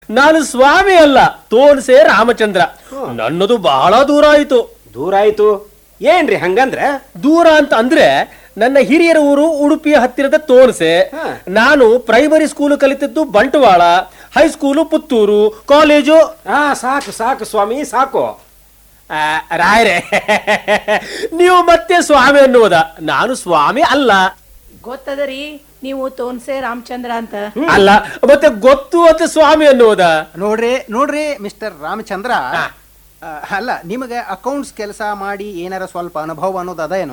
ನಾನು ಸ್ವಾಮಿ ಅಲ್ಲ ತೋನ್ಸೆ ರಾಮಚಂದ್ರ ನನ್ನದು ಬಹಳ ದೂರ ಆಯಿತು ದೂರ ಆಯ್ತು ಏನ್ರಿ ಹಂಗಂದ್ರ ದೂರ ಅಂತ ಅಂದ್ರೆ ನನ್ನ ಹಿರಿಯರ ಊರು ಉಡುಪಿಯ ಹತ್ತಿರದ ತೋನ್ಸೆ ಹಾ. ನಾನು ಪ್ರೈಮರಿ ಸ್ಕೂಲ್ ಕಲಿತದ್ದು ಬಂಟ್ವಾಳ ಹೈಸ್ಕೂಲು ಪುತ್ತೂರು ಕಾಲೇಜು ಹಾ ಸಾಕು ಸಾಕು ಸ್ವಾಮಿ ಸಾಕು ಆ, ರಾಯರೇ ನೀವು ಮತ್ತೆ ಸ್ವಾಮಿ ಅನ್ನುವುದ ನಾನು ಸ್ವಾಮಿ ಅಲ್ಲ ಗೊತ್ತದರಿ ನೀವು ತೋನ್ಸೆ ರಾಮಚಂದ್ರ ಅಂತ ಅಲ್ಲ ಮತ್ತೆ ಗೊತ್ತು ಅಂತ ಸ್ವಾಮಿ ಅನ್ನುವುದ ನೋಡ್ರಿ ನೋಡ್ರಿ ಮಿಸ್ಟರ್ ರಾಮಚಂದ್ರ ಆ, ಅಲ್ಲ ನಿಮಗೆ ಅಕೌಂಟ್ಸ್ ಕೆಲಸ ಮಾಡಿ ಏನಾರ ಸ್ವಲ್ಪ ಅನುಭವ ಅನ್ನೋದು ಅದೇನು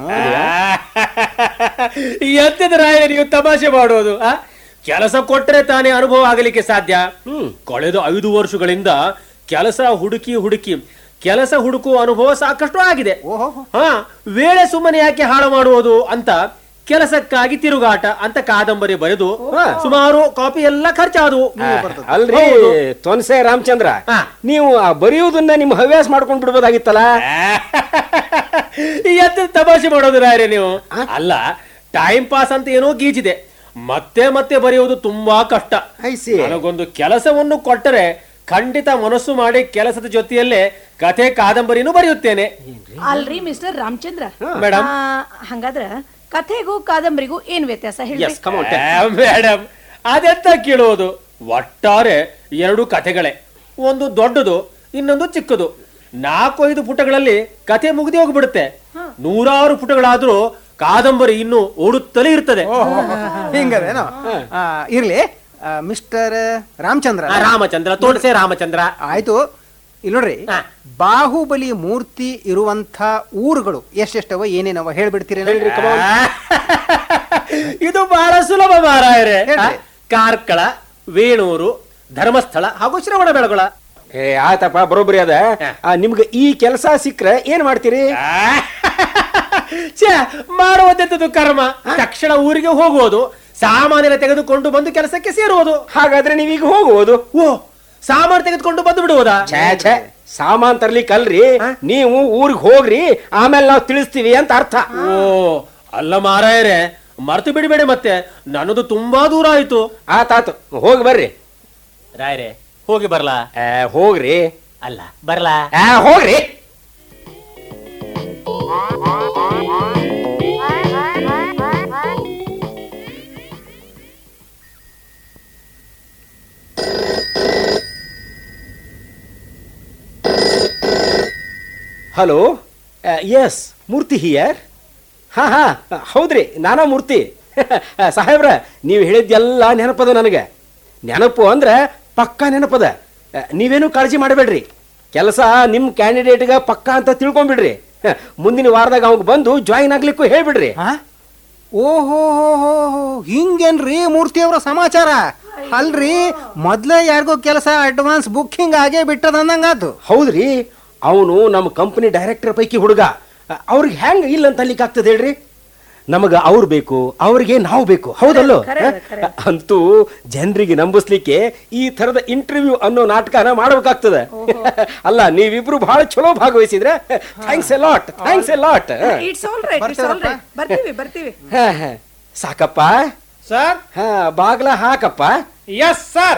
ಎಂತದ ರಾಯರೇ ನೀವು ತಮಾಷೆ ಮಾಡೋದು ಆ? ಕೆಲಸ ಕೊಟ್ಟರೆ ತಾನೇ ಅನುಭವ ಆಗಲಿಕ್ಕೆ ಸಾಧ್ಯ ಕಳೆದ ಐದು ವರ್ಷಗಳಿಂದ ಕೆಲಸ ಹುಡುಕಿ ಹುಡುಕಿ ಕೆಲಸ ಹುಡುಕುವ ಅನುಭವ ಸಾಕಷ್ಟು ಆಗಿದೆ ಓಹೋ ಹಾ ವೇಳೆ ಸುಮ್ಮನೆ ಯಾಕೆ ಹಾಳು ಮಾಡುವುದು ಅಂತ ಕೆಲಸಕ್ಕಾಗಿ ತಿರುಗಾಟ ಅಂತ ಕಾದಂಬರಿ ಬರೆದು ಸುಮಾರು ಕಾಪಿ ಎಲ್ಲ ಖರ್ಚಾದವು ಅಲ್ರಿ ತೊನ್ಸೆ ರಾಮಚಂದ್ರ ಹಾ. ನೀವು ಆ ಬರೆಯುವುದನ್ನ ನಿಮ್ಮ ಹವ್ಯಾಸ ಮಾಡ್ಕೊಂಡ್ ಬಿಡ್ಬೋದಾಗಿತ್ತಲ್ಲ ಎಂತ ತಮಾಷೆ ಮಾಡೋದು ರಾಯರೇ ನೀವು ಅಲ್ಲ ಟೈಮ್ ಪಾಸ್ ಅಂತ ಏನೋ ಗೀಚಿದೆ ಮತ್ತೆ ಮತ್ತೆ ಬರೆಯುವುದು ತುಂಬಾ ಕಷ್ಟ I see. ನನಗೊಂದು ಕೆಲಸವನ್ನು ಕೊಟ್ಟರೆ ಖಂಡಿತ ಮನಸ್ಸು ಮಾಡಿ ಕೆಲಸದ ಜೊತೆಯಲ್ಲೇ ಕಥೆ ಕಾದಂಬರಿನೂ ಬರೆಯುತ್ತೇನೆ ಅಲ್ರಿ ಮಿಸ್ಟರ್ ರಾಮಚಂದ್ರ ಮೇಡಮ್. ಆ, ಹಂಗಾದ್ರ ಕಥೆಗೂ ಕಾದಂಬರಿಗೂ ಏನ್ ವ್ಯತ್ಯಾಸ ಹೇಳಿ ಎಸ್ ಕಮ್ ಮೇಡಮ್ ಅದೆಂತ ಕೇಳುವುದು ಒಟ್ಟಾರೆ ಎರಡು ಕಥೆಗಳೇ ಒಂದು ದೊಡ್ಡದು ಇನ್ನೊಂದು ಚಿಕ್ಕದು ನಾಲ್ಕೈದು ಪುಟಗಳಲ್ಲಿ ಕಥೆ ಮುಗಿದು ಹೋಗ್ಬಿಡುತ್ತೆ ನೂರಾರು ಪುಟಗಳಾದ್ರೂ ಕಾದಂಬರಿ ಇನ್ನು ಓಡುತ್ತಲೇ ಇರ್ತದೆ ಹಿಂಗದೇನೋ ಆ, ಇರ್ಲಿ ಆ, ಮಿಸ್ಟರ್ ರಾಮಚಂದ್ರ ಆ, ರಾಮಚಂದ್ರ ತೋಟಸೆ ರಾಮಚಂದ್ರ ಆಯ್ತು ಇಲ್ಲಿ ನೋಡ್ರಿ ಹಾ. ಬಾಹುಬಲಿ ಮೂರ್ತಿ ಇರುವಂತ ಊರುಗಳು ಎಷ್ಟೆಷ್ಟವ ಏನೇನವ ಹೇಳ್ಬಿಡ್ತೀರಿ ಇದು ಬಹಳ ಸುಲಭ ಮಾರಾಯರೆ ಹೇಳ್ರಿ. ಕಾರ್ಕಳ ವೇಣೂರು ಧರ್ಮಸ್ಥಳ ಹಾಗೂ ಶ್ರವಣ ಬೆಳಗೊಳ ಏ ಆಯ್ತಪ್ಪ ಬರೋಬ್ಬರಿ ಅದ ಆ, ನಿಮ್ಗೆ ಈ ಕೆಲಸ ಸಿಕ್ಕ್ರೆ ಏನ್ ಮಾಡ್ತೀರಿ ಛೇ ಮಾಡುವುದೆಂತದು ಕರ್ಮ ತಕ್ಷಣ ಊರಿಗೆ ಹೋಗುವುದು ಸಾಮಾನ್ಯನ ತೆಗೆದುಕೊಂಡು ಬಂದು ಕೆಲಸಕ್ಕೆ ಸೇರುವುದು ಹಾಗಾದ್ರೆ ನೀವೀಗ ಹೋಗುವುದು ಓ ಸಾಮಾನು ತೆಗೆದುಕೊಂಡು ಬಂದು ಬಿಡುವುದಾ ಛೇ ಛೇ ಸಾಮಾನ್ ತರ್ಲಿಕ್ಕಲ್ರಿ ನೀವು ಊರಿಗೆ ಹೋಗ್ರಿ ಆಮೇಲೆ ನಾವು ತಿಳಿಸ್ತೀವಿ ಅಂತ ಅರ್ಥ ಓ ಅಲ್ಲ ಮಾರಾಯರೆ ಮರ್ತು ಬಿಡಬೇಡಿ ಮತ್ತೆ ನನ್ನದು ತುಂಬಾ ದೂರ ಆಯ್ತು ಆತಾತು ಹೋಗಿ ಬರ್ರಿ ರಾಯರೆ ಹೋಗಿ ಬರ್ಲಾ ಏ, ಹೋಗ್ರಿ ಅಲ್ಲ ಬರ್ಲಾ ಏ, ಹೋಗ್ರಿ ಹಲೋ ಎಸ್ ಮೂರ್ತಿ ಹಿಯರ್ ಹಾ ಹಾ ಹೌದ್ರಿ ನಾನಾ ಮೂರ್ತಿ ಸಾಹೇಬ್ರ ನೀವು ಹೇಳಿದ್ದೆಲ್ಲ ನೆನಪದ ನನಗೆ ನೆನಪು ಅಂದ್ರೆ ಪಕ್ಕಾ ನೆನಪದ ಆ, ನೀವೇನು ಕಾಳಜಿ ಮಾಡಬೇಡ್ರಿ ಕೆಲಸ ನಿಮ್ಮ ಕ್ಯಾಂಡಿಡೇಟ್ಗ ಪಕ್ಕಾ ಅಂತ ತಿಳ್ಕೊಂಬಿಡ್ರಿ ಹ, ಮುಂದಿನ ವಾರದಾಗ ಅವಾಗ ಬಂದು ಜಾಯಿನ್ ಆಗ್ಲಿಕ್ಕೂ ಹೇಳ್ಬಿಡ್ರಿ ಓಹೋ ಹಿಂಗೇನ್ರಿ ಮೂರ್ತಿ ಅವರ ಸಮಾಚಾರ ಅಲ್ರಿ ಮೊದ್ಲೇ ಯಾರಿಗೋ ಕೆಲಸ ಅಡ್ವಾನ್ಸ್ ಬುಕ್ಕಿಂಗ್ ಆಗೇ ಬಿಟ್ಟದಂದಂಗಾತು ಹೌದ್ರಿ ಅವನು ನಮ್ಮ ಕಂಪನಿ ಡೈರೆಕ್ಟರ್ ಪೈಕಿ ಹುಡುಗ ಅ, ಅವ್ರಿಗೆ ಹೆಂಗ್ ಇಲ್ಲ ಅಂತ ಅಲ್ಲಿಗೆ ಆಗ್ತದೆ ಹೇಳ್ರಿ ನಮಗ ಅವ್ರು ಬೇಕು ಅವ್ರಿಗೆ ನಾವು ಬೇಕು ಹೌದಲ್ಲೋ ಖರೆ ಅದ, ಖರೆ ಅದ. ಅಂತೂ ಜನರಿಗೆ ನಂಬಿಸ್ಲಿಕ್ಕೆ ಈ ತರದ ಇಂಟರ್ವ್ಯೂ ಅನ್ನೋ ನಾಟಕನ ಮಾಡ್ಬೇಕಾಗ್ತದೆ ಅಲ್ಲ ನೀವಿಬ್ರು ಬಹಳ ಚಲೋ ಭಾಗವಹಿಸಿದ್ರೆ thanks a lot thanks a lot it's all right it's all right ಬರ್ತೀವಿ ಬರ್ತೀವಿ ಸಾಕಪ್ಪ ಸರ್ ಹಾ ಬಾಗ್ಲ ಹಾಕಪ್ಪ ಎಸ್ ಸರ್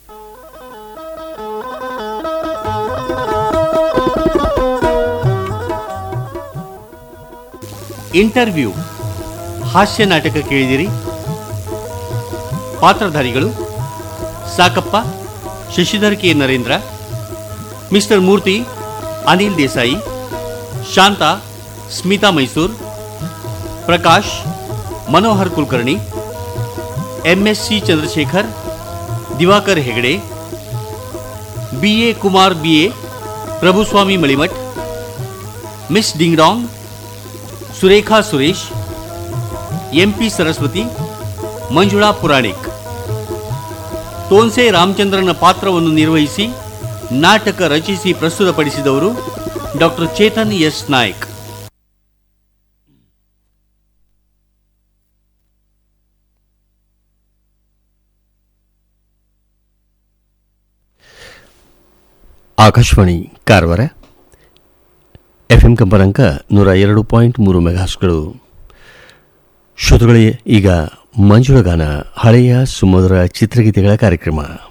ಇಂಟರ್ವ್ಯೂ ಹಾಸ್ಯ ನಾಟಕ ಕೇಳಿದಿರಿ ಪಾತ್ರಧಾರಿಗಳು ಸಾಕಪ್ಪ Shashidhar K Narendra mister Murthy Anil Desai Shantha Smitha Mysore Prakash Manohar Kulkarni M S C Chandrashekhar Diwakar Hegde B A Kumar B A Prabhuswamy Malimath miss ding dong Surekha Suresh M P Saraswathi Manjula Puranik Tonse ರಾಮಚಂದ್ರನ ಪಾತ್ರವನ್ನು ನಿರ್ವಹಿಸಿ ನಾಟಕ ರಚಿಸಿ ಪ್ರಸ್ತುತಪಡಿಸಿದವರು doctor Chetan S Naik Akashvani Karwar F M ಕಂಪನಾಂಕ ನೂರ ಎರಡು ಪಾಯಿಂಟ್ ಮೂರು ಮೆಗಾಸ್ಗಳು ಶ್ರೋತೃಗಳೇ ಈಗ ಮಂಜುಳಗಾನ ಹಳೆಯ ಸುಮಧುರ ಚಿತ್ರಗೀತೆಗಳ ಕಾರ್ಯಕ್ರಮ